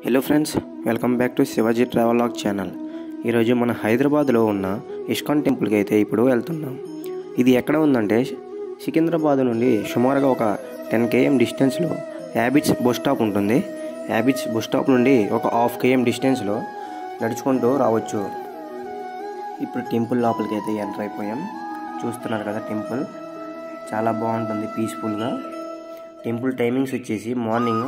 hello friends welcome back to Shivaji travel log channel ఈరోజు మన హైదరాబాద్లో ఉన్న ఇస్కాన్ టెంపుల్కి అయితే ఇప్పుడు వెళ్తున్నాం ఇది ఎక్కడ ఉందంటే సికింద్రాబాద్ నుండి సుమారుగా ఒక టెన్ కేఎం డిస్టెన్స్లో హ్యాబిట్స్ బస్ స్టాప్ ఉంటుంది హ్యాబిట్స్ బస్ స్టాప్ నుండి ఒక హాఫ్ కేఎం డిస్టెన్స్లో నడుచుకుంటూ రావచ్చు ఇప్పుడు టెంపుల్ లోపలికి అయితే ఎంటర్ అయిపోయాం చూస్తున్నారు కదా టెంపుల్ చాలా బాగుంటుంది పీస్ఫుల్గా టెంపుల్ టైమింగ్స్ వచ్చేసి మార్నింగ్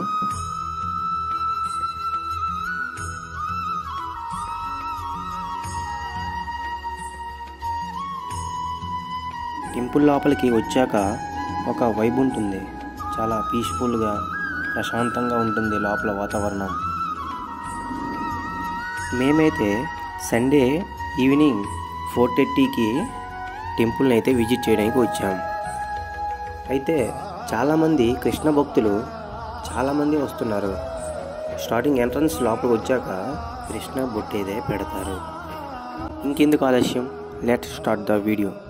టెంపుల్ లోపలికి వచ్చాక ఒక వైబ్ ఉంటుంది చాలా పీస్ఫుల్గా ప్రశాంతంగా ఉంటుంది లోపల వాతావరణం మేమైతే సండే ఈవినింగ్ ఫోర్ థర్టీకి టెంపుల్ని అయితే విజిట్ చేయడానికి వచ్చాం అయితే చాలామంది కృష్ణ భక్తులు చాలామంది వస్తున్నారు స్టార్టింగ్ ఎంట్రన్స్ లోపలికి వచ్చాక కృష్ణ బొట్టేదే పెడతారు ఇంకెందుకు ఆలస్యం లెట్ స్టార్ట్ ద వీడియో